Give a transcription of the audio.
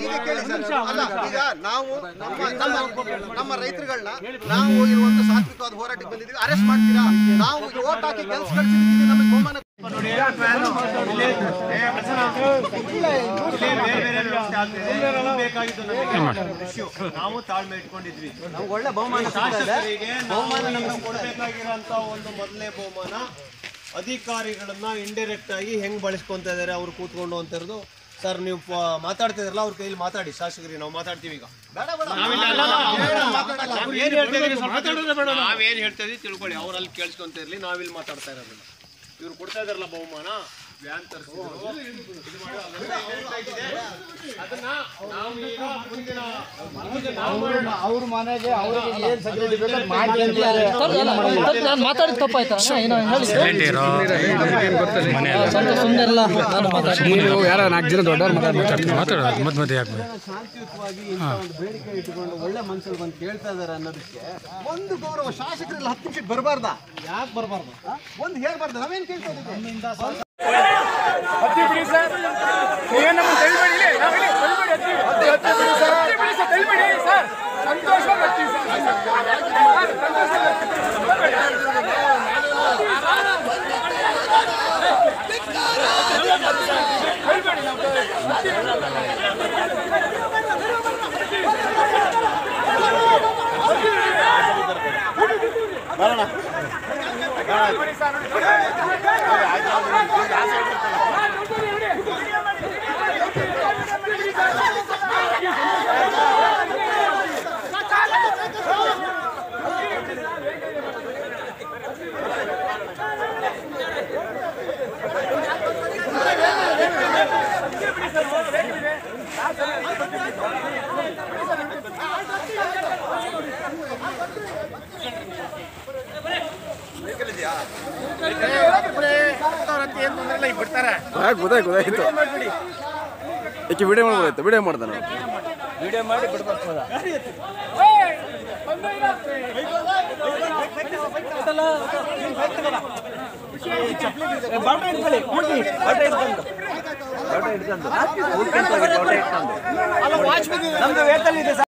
ಈಗ ಕೇಳಿ ಸರ್ ಅಲ್ಲ ಈಗ ನಾವು ನಮ್ಮ ನಮ್ಮ ನಮ್ಮ ರೈತರುಗಳನ್ನ ನಾವು ಇರುವಂತ ಸಾತ್ವಿಕವಾದ ಹೋರಾಟಕ್ಕೆ ಬಂದಿದ್ದೀವಿ ಅರೆಸ್ಟ್ ಮಾಡ್ತೀರಾ ನಾವು ಈಗ ಓಟ್ ಹಾಕಿ ಕೆಲಸ ಕಳಿಸಿದ್ದೀವಿ ನಮಗೆ ಬಹುಮಾನ ಬೇಕಾಗಿದ್ದು ನಮಗೆ ಇಶ್ಯೂ ನಾವು ತಾಳ್ಮೆ ಇಟ್ಕೊಂಡಿದ್ವಿ ನಮ್ಗೆ ಒಳ್ಳೆ ಬಹುಮಾನ ಶಾಸಕರಿಗೆ ಬಹುಮಾನ ನಮಗೆ ಕೊಡಬೇಕಾಗಿರೋಂಥ ಒಂದು ಮೊದಲನೇ ಬಹುಮಾನ ಅಧಿಕಾರಿಗಳನ್ನ ಇಂಡೈರೆಕ್ಟ್ ಆಗಿ ಹೆಂಗ್ ಬಳಸ್ಕೊಂತ ಇದಾರೆ ಅವ್ರು ಕೂತ್ಕೊಂಡು ಅಂತ ಇರೋದು ಸರ್ ನೀವು ಪ- ಮಾತಾಡ್ತಿದ್ರಲ್ಲ ಅವ್ರ ಕೈಲಿ ಮಾತಾಡಿ ಶಾಸಕರಿಗೆ ನಾವು ಮಾತಾಡ್ತೀವಿ ಈಗ ನಾವೇನ್ ಹೇಳ್ತಾ ಇದೀವಿ ಸ್ವಲ್ಪ ನಾವೇನ್ ಹೇಳ್ತಾ ಇದೀವಿ ತಿಳ್ಕೊಳ್ಳಿ ಅವ್ರು ಅಲ್ಲಿ ಕೇಳಿಸ್ಕೊಂತ ಇರ್ಲಿ ನಾವಿಲ್ಲಿ ಮಾತಾಡ್ತಾ ಇರೋದಿಲ್ಲ ಇವ್ರು ಕೊಡ್ತಾ ಇದಾರಲ್ಲ ಬಹುಮಾನ ವ್ಯಾನ್ ತರಿಸಿದ್ರು ಇದು ಮಾಡಿ ಅದೆಲ್ಲ ಏನಾಗಿದೆ? ಅದನ್ನ ನಾವು ಈಗ ಮುಂದಿನ ಮುಂದೆ ನಾವು ಮಾಡೋಣ. ಅವ್ರ ಮನೆಗೆ ಅವ್ರಿಗೆ ಏನ್ ಸೆಕ್ಯೂರಿಟಿ ಬೇಕು ಅದ್ ಮಾಡಿ ಅಂತಾರೆ ನಾನು ಮಾತಾಡಿದ ತಪ್ಪಾಯ್ತಾ ಏನೋ ಹೇಳಿ ಸ್ವಲ್ಪ ಸುಮ್ಮನೆ ಇರಲ್ಲ ನಾನು ಮಾತಾಡ್ತೀನಿ ಯಾರೋ ನಾಲ್ಕು ಜನ ದೊಡ್ಡವ್ರು ಮಾತಾಡೋದು ಮಧ್ಯ ಮಧ್ಯೆ ಯಾಕೆ ಶಾಂತಿಯುತವಾಗಿ ಇಂಥ ಒಂದು ಬೇಡಿಕೆ ಇಟ್ಟುಕೊಂಡು ಒಳ್ಳೆ ಮನಸ್ಸಲ್ಲಿ ಬಂದು ಕೇಳ್ತಾ ಇದಾರೆ ಅನ್ನೋದಕ್ಕೆ ಒಂದು ಗೌರವ ಶಾಸಕರೆಲ್ಲ ಹತ್ತು ನಿಮಿಷಕ್ಕೆ ಬರಬಾರ್ದ ಯಾಕೆ ಬರಬಾರ್ದು ಒಂದು ಹೇಳ್ಬಾರ್ದು ನಾವೇನ್ ಕೇಳ್ತಾ ಇದ್ದೀವಿ ಗೊತ್ತಾಯ್ತು ಗೊತ್ತಾಯ್ತು ಏಕೆ ವಿಡಿಯೋ ಮಾಡ್ಬೋದಾಯ್ತು ವಿಡಿಯೋ ಮಾಡ್ತಾನೆ ನಮ್ದು ವೇತನ ಇದೆ